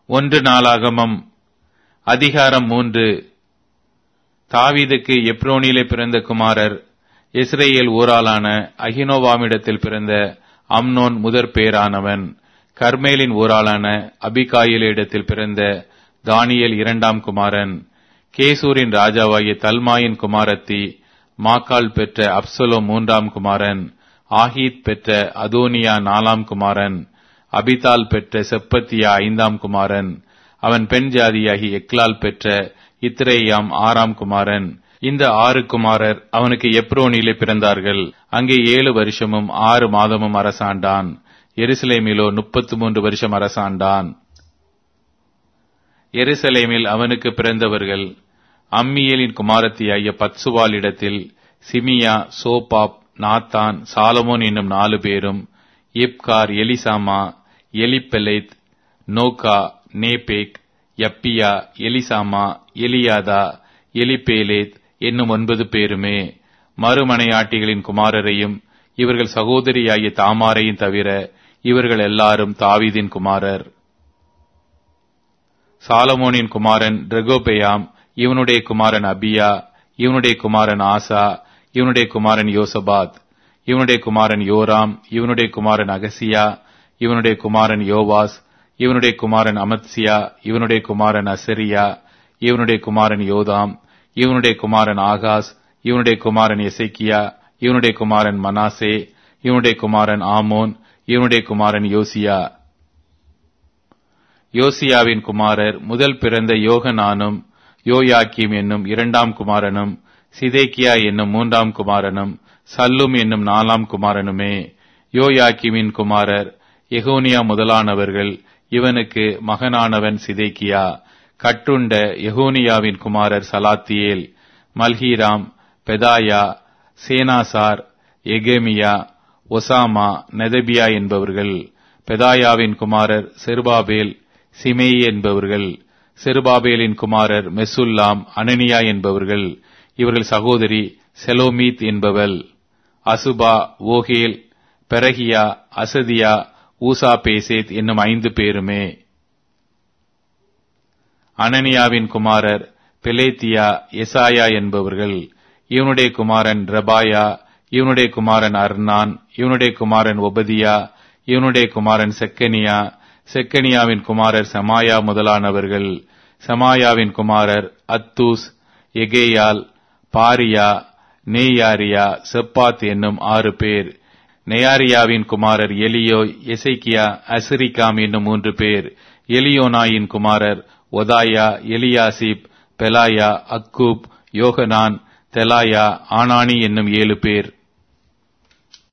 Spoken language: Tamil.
ஒன்று நாளாகமம் அதிகாரம் மூன்று தாவீதுக்கு எப்ரோனிலே பிறந்த குமாரர் இஸ்ரேல் ஊராளான அகினோவாமிடத்தில் பிறந்த அம்னோன் முதற் பேரானவன் கர்மேலின் ஊராளான அபிகாயிலிடத்தில் பிறந்த தானியேல் இரண்டாம் குமாரன் கேசூரின் ராஜாவாகிய தல்மாயின் குமாரத்தி மாக்கால் பெற்ற அப்சலோ மூன்றாம் குமாரன் ஆஹீத் பெற்ற அதோனியா நாலாம் குமாரன் அபிதால் பெற்ற செப்பத்தியா ஐந்தாம் குமாரன் அவன் பெண் ஜாதியாகி எக்லால் பெற்ற இத்ரேயாம் ஆறாம் குமாரன் இந்த ஆறு குமாரர் அவனுக்கு எப்ரோனிலே பிறந்தார்கள் அங்கே ஏழு வருஷமும் ஆறு மாதமும் அரசாண்டான் எருசலேமிலோ முப்பத்து மூன்று வருஷம் அரசாண்டான் எருசலேமில் அவனுக்கு பிறந்தவர்கள் அம்மியலின் குமாரத்தியாகிய பத்சுவால் இடத்தில் சிமியா சோபாப் நாத்தான் சாலமோன் என்னும் நாலு பேரும் இப்கார் எலிசாமா எலிப்பெலைத் நோகா நேபேக் யப்பியா எலிசாமா எலியாதா எலிபேலேத் என்னும் ஒன்பது பேருமே மறுமனையாட்டிகளின் குமாரரையும் இவர்கள் சகோதரியாகிய தாமாரையும் தவிர இவர்கள் எல்லாரும் தாவீதின் குமாரர் சாலமோனின் குமாரன் ரெகோபெயாம் இவனுடைய குமாரன் அபியா இவனுடைய குமாரன் ஆசா இவனுடைய குமாரன் யோசபாத் இவனுடைய குமாரன் யோராம் இவனுடைய குமாரன் அகசியா இவனுடைய குமாரன் யோவாஸ் இவனுடைய குமாரன் அமத்சியா இவனுடைய குமாரன் அசரியா இவனுடைய குமாரன் யோதாம் இவனுடைய குமாரன் ஆகாஸ் இவனுடைய குமாரன் எசைக்கியா இவனுடைய குமாரன் மனாசே இவனுடைய குமாரன் ஆமோன் இவனுடைய குமாரன் யோசியா யோசியாவின் குமாரர் முதல் பிறந்த யோகனானும் யோயாக்கிம் என்னும் இரண்டாம் குமாரனும் சிதேக்கியா என்னும் மூன்றாம் குமாரனும் சல்லும் என்னும் நாலாம் குமாரனுமே யோயாக்கிமின் குமாரர் எகோனியா முதலானவர்கள் இவனுக்கு மகனானவன் சிதேக்கியா கட்டுண்ட எகோனியாவின் குமாரர் சலாத்தியேல் மல்ஹீராம் பெதாயா சேனாசார் எகேமியா ஒசாமா நெதபியா என்பவர்கள் பெதாயாவின் குமாரர் செருபாபேல் சிமேயி என்பவர்கள் செருபாபேலின் குமாரர் மெசுல்லாம் அனனியா என்பவர்கள் இவர்கள் சகோதரி செலோமீத் என்பவள் அசுபா ஓகேல் பெரகியா அசதியா ஊசா பேசேத் என்னும் ஐந்து பேருமே அனனியாவின் குமாரர் பெலேத்தியா எசாயா என்பவர்கள் இவனுடைய குமாரன் ரபாயா இவனுடைய குமாரன் அர்னான் இவனுடைய குமாரன் ஒபதியா இவனுடைய குமாரன் செக்கனியா செக்கனியாவின் குமாரர் சமாயா முதலானவர்கள் சமாயாவின் குமாரர் அத்தூஸ் எகேயால் பாரியா நேயாரியா செப்பாத் என்னும் ஆறு பேர் நெயாரியாவின் குமாரர் எலியோ எசைக்கியா அசிரிகாம் என்னும் மூன்று பேர் எலியோனாயின் குமாரர் ஒதாயா எலியாசிப் பெலாயா அக்கூப் யோகனான் தெலாயா ஆனானி என்னும் ஏழு பேர்